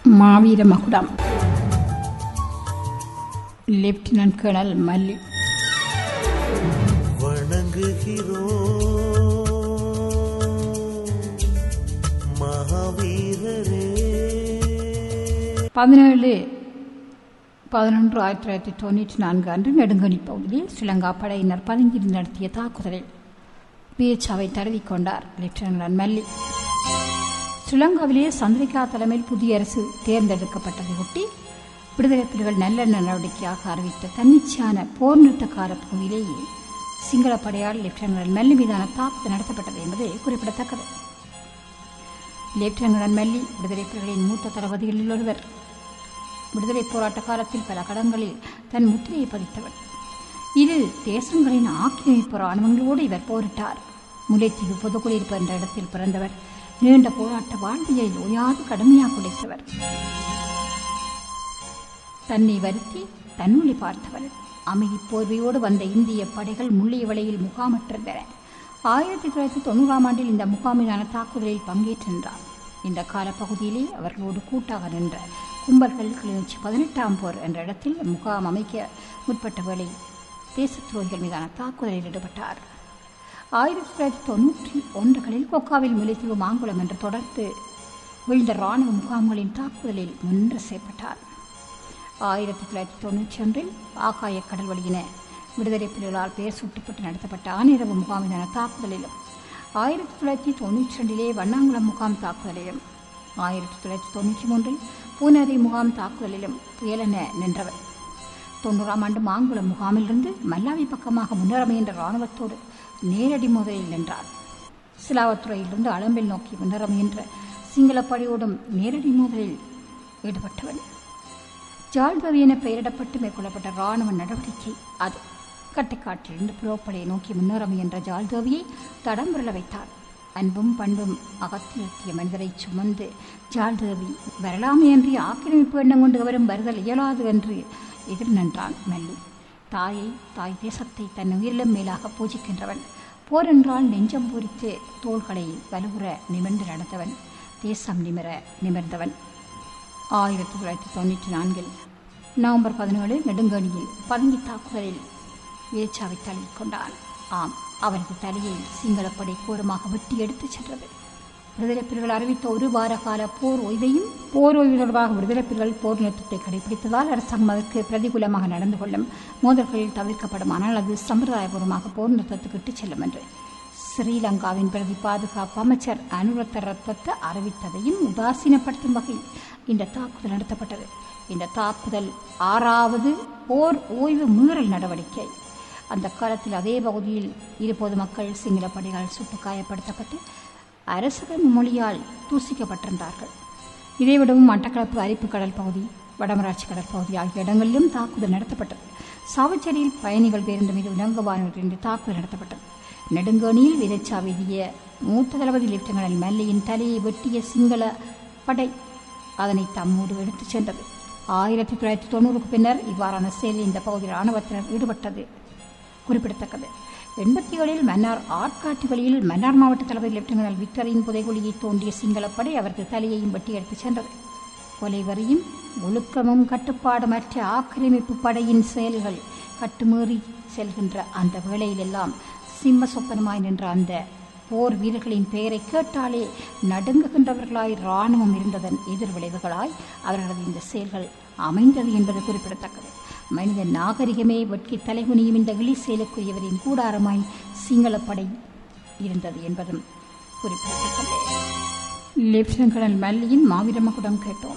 மாவீர மகுடம் lieutenant colonel மல்லி வணங்குகிறோம் மகாவீரரே பதினேழு பதினொன்று ஆயிரத்தி தொள்ளாயிரத்தி தொண்ணூற்றி நான்கு அன்று நெடுங்கணி பகுதியில் ஸ்ரீலங்கா படையினர் பதுங்கியிருந்து நடத்திய தாக்குதலில் பிஎச்சாவை தழுவிக்கொண்டார் லெப்டினன்ட் மல்லி ஸ்ரீலங்காவிலேயே சந்திரிகா தலைமையில் புதிய அரசு தேர்ந்தெடுக்கப்பட்டதையொட்டி விடுதலை புலிகள் நல்லெண்ண நடவடிக்கையாக அறிவித்த தன்னிச்சையான போர் நிறுத்த கால பகுதியிலேயே சிங்கள படையால் லெப்டினன்ட் மெல்லி மீதான தாக்குதல் நடத்தப்பட்டது என்பது குறிப்பிடத்தக்கது லெப்டினன்ட் மெல்லி விடுதலை புலிகளின் மூத்த தளபதிகளில் ஒருவர் விடுதலை போராட்ட காலத்தில் பல கடங்களில் தன் முத்திரையை பதித்தவர் இரு தேசங்களின் ஆக்கிரமிப்பு ராணுவங்களோடு இவர் போரிட்டார் முல்லைத்தீவு பொதுக்குடியிருப்பு என்ற இடத்தில் பிறந்தவர் நீண்ட போராட்ட வாழ்வியலில் ஓயாது கடுமையாக உழைத்தவர் தன்னை வருத்தி தன்னுளி பார்த்தவர் அமைதி போர்வையோடு வந்த இந்திய படைகள் முள்ளிய வலையில் முகாமிட்டிருந்தன ஆயிரத்தி தொள்ளாயிரத்தி தொண்ணூறாம் ஆண்டில் இந்த முகாமிலான தாக்குதலில் பங்கேற்றிருந்தார் இந்த காலப்பகுதியிலே அவர்களோடு கூட்டாக நின்ற கும்பல்கள் கிளிநொச்சி பதினெட்டாம் போர் என்ற இடத்தில் முகாம் அமைக்க முற்பட்ட வேளை தேச துரோகிகள் மீதான தாக்குதலில் ஈடுபட்டார் ஆயிரத்தி தொள்ளாயிரத்தி தொன்னூற்றி ஒன்றுகளில் கொக்காவில் முல்லைத்தீவு மாங்குளம் என்று தொடர்ந்து வீழ்ந்த ராணுவ முகாம்களின் தாக்குதலில் முன்று செய்யப்பட்டார் ஆயிரத்தி தொள்ளாயிரத்தி தொண்ணூற்றி ஒன்றில் ஆகாய கடல் வழியின விடுதலை புலிகளால் பெயர் சூட்டப்பட்டு நடத்தப்பட்ட ஆனிரவு முகாமிலான தாக்குதலிலும் ஆயிரத்தி தொள்ளாயிரத்தி தொண்ணூற்றி ரெண்டிலே வண்ணாங்குளம் முகாம் தாக்குதலிலும் ஆயிரத்தி தொள்ளாயிரத்தி தொண்ணூற்றி மூன்றில் பூனரி முகாம் தாக்குதலிலும் புயலென நின்றவர் தொண்ணூறாம் ஆண்டு மாங்குளம் முகாமிலிருந்து மல்லாவி பக்கமாக முன்னேற முயன்ற இராணுவத்தோடு நேரடி மோதலில் நின்றார் சிலாவத்துறையிலிருந்து அளம்பில் நோக்கி முன்னேற முயன்ற சிங்களப்படையோடும் நேரடி மோதலில் ஈடுபட்டவர் ஜால்தவி என பெயரிடப்பட்டு மேற்கொள்ளப்பட்ட ராணுவ நடவடிக்கை அது கட்டைக்காட்டிலிருந்து புரோப்படையை நோக்கி முன்னேற முயன்ற ஜால்தேவியை தடம் புரள வைத்தார் அன்பும் பண்பும் அகத்திருத்திய மனிதரை சுமந்து ஜால்தேவி வரலாமையன்றி ஆக்கிரமிப்பு எண்ணம் கொண்டு வரும் வருதல் இயலாது என்று எதிர் நின்றான் மல்லி தாயை தாய் தேசத்தை தன் உயிரிலும் மேலாக பூஜிக்கின்றவன் போர் என்றால் நெஞ்சம் பூரித்து தோள்களை வலுவுற நிமிர்ந்து நடந்தவன் தேசம் நிமிர நிமிர்ந்தவன் ஆயிரத்தி தொள்ளாயிரத்தி தொண்ணூற்றி நான்கில் நவம்பர் பதினேழு நெடுங்கணியில் பதுங்கி தாக்குதலில் வீழ்ச்சாவை தழுவிக் கொண்டான் ஆம் அவரது தலையை சிங்களப்படை கோரமாக வெட்டி எடுத்துச் சென்றது விடுதலை புலிகள் அறிவித்த ஒரு வார கால போர் ஓய்வையும் போர் ஓய்வு தொடர்பாக விடுதலை புலிகள் போர் நிறுத்தத்தை கடைபிடித்ததால் அரசாங்கம் அதற்கு பிரதிகூலமாக நடந்து கொள்ளும் மோதல்களில் தவிர்க்கப்படுமானால் அது சம்பிரதாயபூர்வமாக போர் நிறுத்தத்துக்கு இட்டுச் செல்லும் என்று ஸ்ரீலங்காவின் பிரதி பாதுகாப்பு அமைச்சர் அனுரத்த ரத்வத்த அறிவித்ததையும் உதாசீனப்படுத்தும் வகையில் இந்த தாக்குதல் நடத்தப்பட்டது இந்த தாக்குதல் ஆறாவது போர் ஓய்வு மீறல் நடவடிக்கை அந்த காலத்தில் அதே பகுதியில் இரு பொதுமக்கள் சிங்கள படைகள் சுட்டு காயப்படுத்தப்பட்டு அரசக மொழியால் தூசிக்கப்பட்டிருந்தார்கள் இதைவிடவும் மட்டக்களப்பு அரிப்பு கடல் பகுதி வடமராட்சி கடல் பகுதி ஆகிய இடங்களிலும் தாக்குதல் நடத்தப்பட்டது சாவச்சேரியில் பயணிகள் பேருந்து மீது இலங்கவானவர்களின் தாக்குதல் நடத்தப்பட்டது நெடுங்கணியில் விதைச்சா வீதிய மூத்த தளபதி லெப்டினல் மல்லியின் தலையை வெட்டிய சிங்கள படை அதனை தம்மோடு எடுத்துச் சென்றது ஆயிரத்தி தொள்ளாயிரத்தி தொண்ணூறுக்கு பின்னர் இவ்வாறான செயலில் இந்த பகுதியில் ராணுவத்தினர் ஈடுபட்டது குறிப்பிடத்தக்கது எண்பத்தி ஏழில் மன்னார் ஆட்காட்டு வழியில் மன்னார் மாவட்ட தளபதி லெப்டினல் விக்டரின் புதைகுழியை தோண்டிய சிங்களப்படை அவரது தலையையும் வெட்டி எடுத்துச் சென்றது கொலை வரியும் ஒழுக்கமும் கட்டுப்பாடுமற்ற ஆக்கிரமிப்பு படையின் செயல்கள் கட்டுமீறி செல்கின்ற அந்த வேளையிலெல்லாம் சிம்ம சொப்பனமாய் நின்ற அந்த போர் வீரர்களின் பெயரை கேட்டாலே நடுங்குகின்றவர்களாய் இராணுவம் இருந்ததன் எதிர்விளைவுகளாய் அவர்களது இந்த செயல்கள் அமைந்தது என்பது குறிப்பிடத்தக்கது மனித நாகரிகமே வெட்கி தலைகுனியும் இந்த இழி செயலுக்குரியவரின் கூடாரமாய் சிங்களப்படை இருந்தது என்பதும் குறிப்பிடத்தக்கது லெப்டினன்ட் கர்னல் மல்லியின் மாவீரமகுடம் கேட்டோம்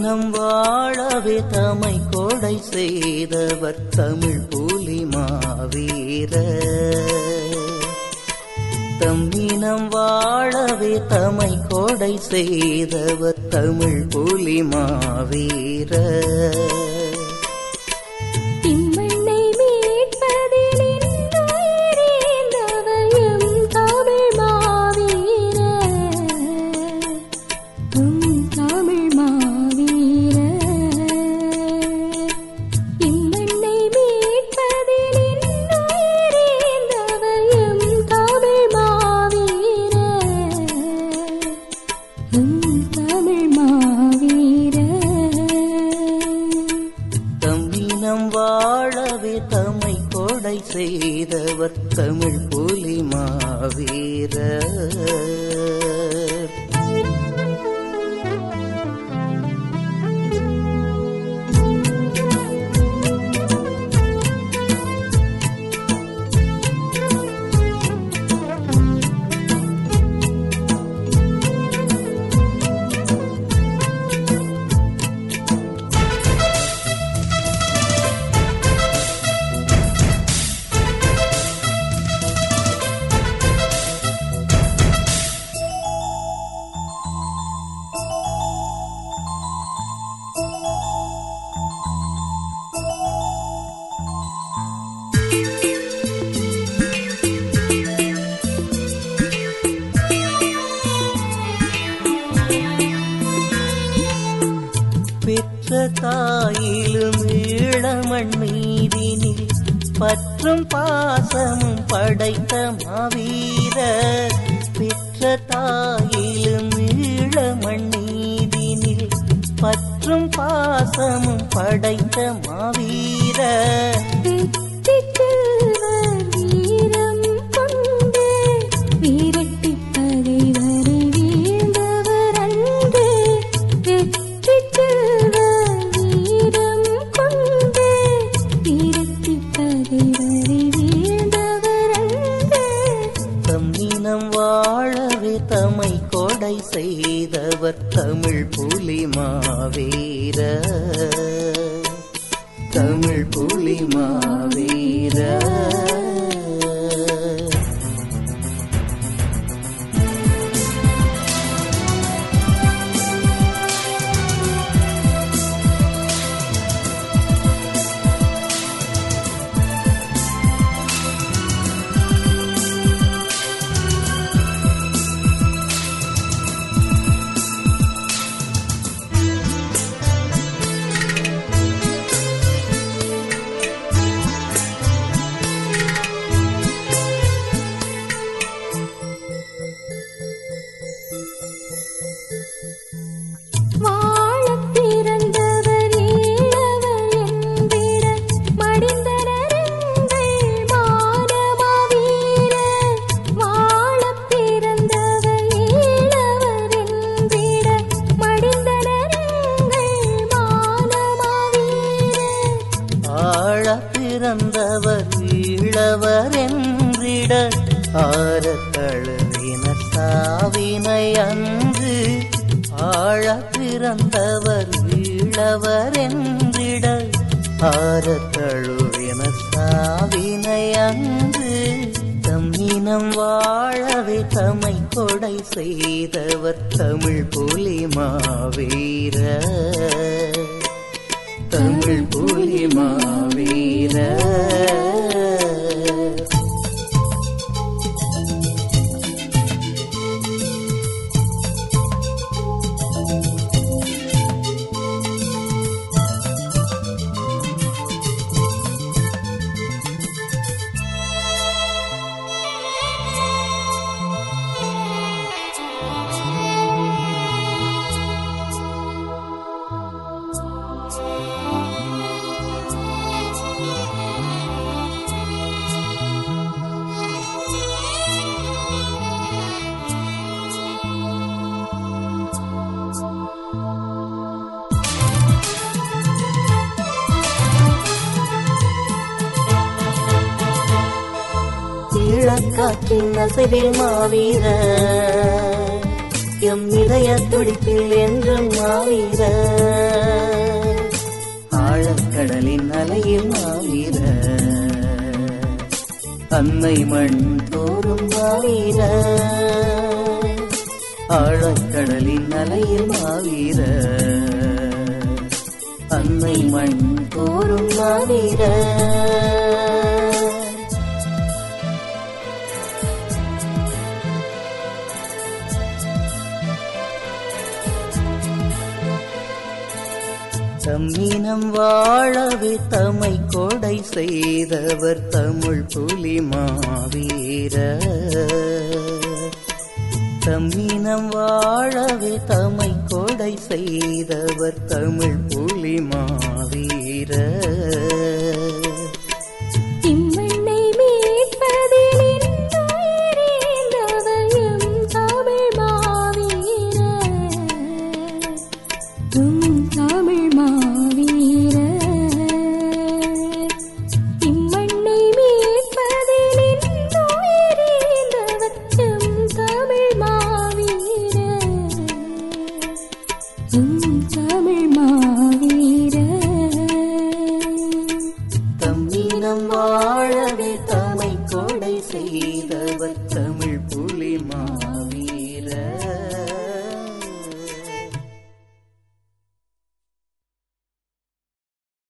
தம்மினம் வாழவே தமை கொடை செய்தவர் தமிழ் புலி மாவீர தம்மினம் வாழவே தமை கொடை செய்தவர் தமிழ் புலி மாவீர இம்மண்ணை மீட்பதில் இன்னுயிரேந்தவயம் தமிழ் மாவீர உம் தமிழ் மாவீர இம்மண்ணை மீட்பதில் இன்னுயிரேந்தவயம் தமிழ் மாவீர உம் தமிழ் மாவீர தம்மினம் வாழவே தம்மை கொடை செய்தவர் தமிழ் புலி மாவீர பெற்ற தாயிலும் ஈழமண் மீதினில் பற்றும் பாசமும் படைத்த மாவீர பெற்ற தாயிலும் ஈழமண் மீதினில் பற்றும் பாசமும் படைத்த மாவீர வெற்றிச்செல்வர் வீரம் கொண்டு வீரட்டிப் பகைவரை வீழ்ந்தவர் அன்று. வெற்றிச்செல்வர் வீரம் கொண்டு வீரட்டிப் பகைவரை வீழ்ந்தவர் அன்று. தம்மினம் வாழவே தமை கொடை செய்தவர் தமிழ் புலி மாவீர தமிழ் புலி மாவீர வாழப் பிறந்தவர் ஈழவர் என்றிட மடிந்தனர் எங்கள் மானமாவீரர். வாழப் பிறந்தவர் ஈழவர் என்றிட மடிந்தனர் எங்கள் மானமாவீரர். ஆழ பிறந்தவர் ஈழவர் என்றிட ஆர தழுவின சாவினை அன்று ஆழ பிறந்தவர் ஈழவர் என்றிட ஆர தழுவின சாவினை அன்று தம்மினம் வாழவே தமை கொடை செய்தவர் தமிழ் புலி மாவீர தமிழ் புலி மாவீர இளக்காற்றின் அசைவில் மாவீர துடிக்கும் இதய துடிப்பில் என்றும் மாவீர ஆழக்கடலின் அலையில் மாவீர அன்னை மண் தோறும் மாவீர ஆழக்கடலின் அலையில் மாவீர அன்னை மண் தோறும் மாவீர தம்மினம் வாழவே தமை கொடை செய்தவர் தமிழ் புலி மாவீர தம்மினம் வாழவே தமை கொடை செய்தவர் தமிழ் புலி மாவீர